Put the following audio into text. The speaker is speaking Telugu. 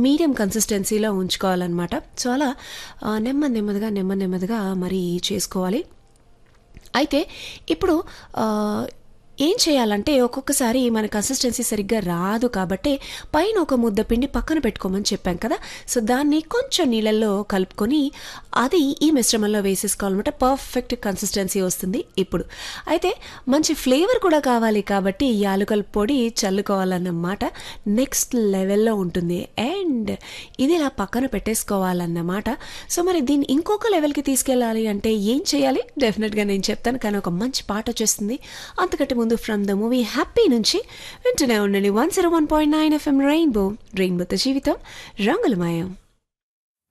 మీడియం కన్సిస్టెన్సీలో ఉంచుకోవాలన్నమాట సో అలా ఆ, నెమ్మది నెమ్మదిగా నెమ్మది నెమ్మదిగా మరి చేసుకోవాలి అయితే ఇప్పుడు ఆ, ఏం చేయాలంటే ఒక్కొక్కసారి మన కన్సిస్టెన్సీ సరిగ్గా రాదు కాబట్టి పైన ఒక ముద్ద పిండి పక్కన పెట్టుకోమని చెప్పాం కదా సో దాన్ని కొంచెం నీళ్ళల్లో కలుపుకొని అది ఈ మిశ్రమంలో వేసేసుకోవాలన్నమాట పర్ఫెక్ట్ కన్సిస్టెన్సీ వస్తుంది ఇప్పుడు అయితే మంచి ఫ్లేవర్ కూడా కావాలి కాబట్టి యాలుకల పొడి చల్లుకోవాలన్నమాట నెక్స్ట్ లెవెల్లో ఉంటుంది అండ్ ఇది ఇలా పక్కన పెట్టేసుకోవాలన్నమాట సో మరి దీన్ని ఇంకొక లెవెల్కి తీసుకెళ్ళాలి అంటే ఏం చేయాలి డెఫినెట్గా నేను చెప్తాను కానీ ఒక మంచి పాట వచ్చేస్తుంది అంతకంటే ముందు ఫ్రమ్ ద మూవీ హ్యాపీ నుంచి వింటూనే ఉండండి one zero one point nine FM rainbow రెయిన్బోతో జీవితం రంగులమయం